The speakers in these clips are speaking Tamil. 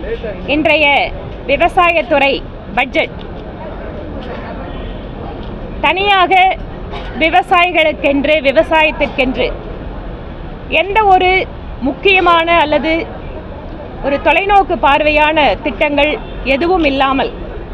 இன்றைய விவசாயத்துறை பட்ஜெட் தனியாக விவசாயிகளுக்கென்று விவசாயத்திற்கென்று எந்த ஒரு முக்கியமான அல்லது ஒரு தொலைநோக்கு பார்வையான திட்டங்கள் எதுவும் இல்லாமல்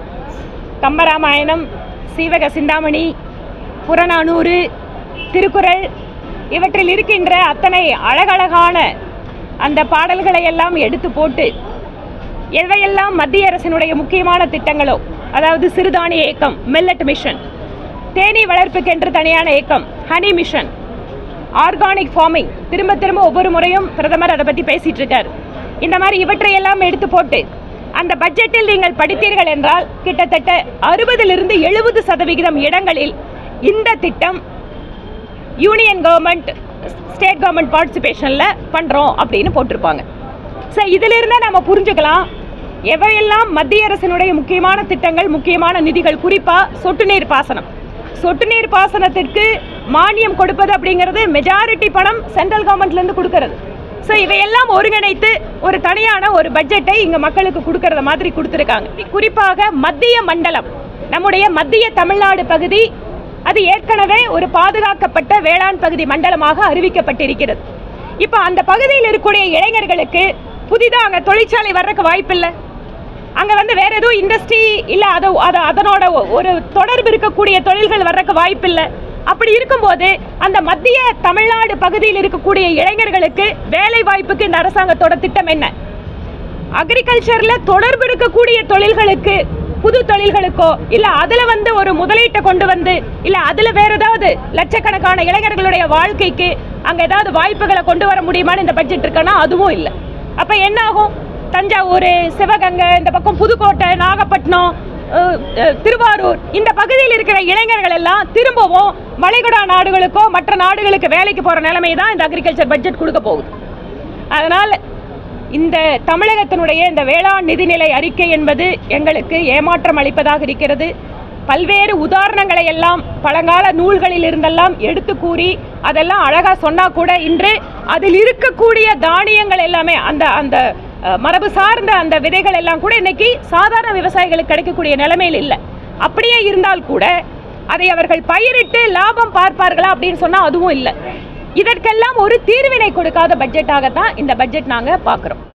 கம்பராமாயணம் சீவக சிந்தாமணி புறநானூறு திருக்குறள் இவற்றில் இருக்கின்ற அத்தனை அழகழகான அந்த பாடல்களை எல்லாம் எடுத்து போட்டு எவையெல்லாம் மத்திய அரசினுடைய முக்கியமான திட்டங்களோ அதாவது சிறுதானிய இயக்கம் மில்லட் மிஷன் தேனீ வளர்ப்புக்கென்று தனியான இயக்கம் ஹனி மிஷன் ஆர்கானிக் ஃபார்மிங் திரும்ப திரும்ப ஒவ்வொரு முறையும் பிரதமர் அதை பற்றி பேசிட்டு இருக்கார் இந்த மாதிரி இவற்றையெல்லாம் எடுத்து போட்டு அந்த பட்ஜெட்டில் நீங்கள் படித்தீர்கள் என்றால் கிட்டத்தட்ட அறுபதிலிருந்து எழுபது சதவிகிதம் இடங்களில் இந்த திட்டம் யூனியன் கவர்மெண்ட் ஸ்டேட் கவர்மெண்ட் பார்ட்டிசிபேஷனில் பண்ணுறோம் அப்படின்னு போட்டிருப்பாங்க ஸோ இதிலிருந்தே நம்ம புரிஞ்சுக்கலாம் எவையெல்லாம் மத்திய அரசினுடைய முக்கியமான திட்டங்கள் முக்கியமான நிதிகள் குறிப்பாக சொட்டு நீர் பாசனம் சொட்டு நீர் பாசனத்திற்கு மானியம் கொடுப்பது அப்படிங்கிறது மெஜாரிட்டி பணம் சென்ட்ரல் கவர்மெண்ட்லேருந்து கொடுக்கறது ஸோ இவையெல்லாம் ஒருங்கிணைத்து ஒரு தனியான ஒரு பட்ஜெட்டை இங்கே மக்களுக்கு கொடுக்கறத மாதிரி கொடுத்துருக்காங்க குறிப்பாக மத்திய மண்டலம் நம்முடைய மத்திய தமிழ்நாடு பகுதி அது ஏற்கனவே ஒரு பாதுகாக்கப்பட்ட வேளாண் பகுதி மண்டலமாக அறிவிக்கப்பட்டிருக்கிறது இப்போ அந்த பகுதியில் இருக்கக்கூடிய இளைஞர்களுக்கு புதிதாக அங்கே தொழிற்சாலை வர்றதுக்கு வாய்ப்பில்லை அங்கே வந்து வேற எதுவும் இண்டஸ்ட்ரி இல்லை அது அது அதனோட ஒ- ஒரு தொடர்பு இருக்கக்கூடிய தொழில்கள் வர்றதுக்கு வாய்ப்பில்லை அப்படி இருக்கும்போது அந்த மத்திய தமிழ்நாடு பகுதியில் இருக்கக்கூடிய இளைஞர்களுக்கு வேலை வாய்ப்புக்கு இந்த அரசாங்கத்தோட திட்டம் என்ன அக்ரிகல்ச்சர்ல தொடர்பு இருக்கக்கூடிய தொழில்களுக்கு புது தொழில்களுக்கோ இல்ல அதுல வந்து ஒரு முதலீட்டை கொண்டு வந்து இல்ல அதுல வேற ஏதாவது லட்சக்கணக்கான இளைஞர்களுடைய வாழ்க்கைக்கு அங்க ஏதாவது வாய்ப்புகளை கொண்டு வர முடியுமான்னு இந்த பட்ஜெட் இருக்குன்னா அதுவும் இல்லை அப்ப என்ன ஆகும் தஞ்சாவூர் சிவகங்கை இந்த பக்கம் புதுக்கோட்டை நாகப்பட்டினம் அஹ், அஹ், திருவாரூர் இந்த பகுதியில் இருக்கிற இளைஞர்கள் எல்லாம் திரும்பவும் வளைகுடா நாடுகளுக்கோ மற்ற நாடுகளுக்கு வேலைக்கு போற நிலைமை தான் இந்த அக்ரிகல்ச்சர் பட்ஜெட் கொடுக்க போகுது அதனால் இந்த தமிழகத்தினுடைய இந்த வேளாண் நிதிநிலை அறிக்கை என்பது எங்களுக்கு ஏமாற்றம் அளிப்பதாக இருக்கிறது பல்வேறு உதாரணங்களை எல்லாம் பழங்கால நூல்களில் இருந்தெல்லாம் எடுத்து கூறி அதெல்லாம் அழகா சொன்னா கூட இன்று அதில் இருக்கக்கூடிய தானியங்கள் எல்லாமே அந்த அந்த அஹ், மரபு சார்ந்த அந்த விதைகள் எல்லாம் கூட இன்னைக்கு சாதாரண விவசாயிகளுக்கு கிடைக்கக்கூடிய நிலைமையில் இல்லை அப்படியே இருந்தால் கூட அதை அவர்கள் பயிரிட்டு லாபம் பார்ப்பார்களா அப்படின்னு சொன்னா அதுவும் இல்லை இதற்கெல்லாம் ஒரு தீர்வினை கொடுக்காத பட்ஜெட்டாகத்தான் இந்த பட்ஜெட் நாங்க பார்க்குறோம்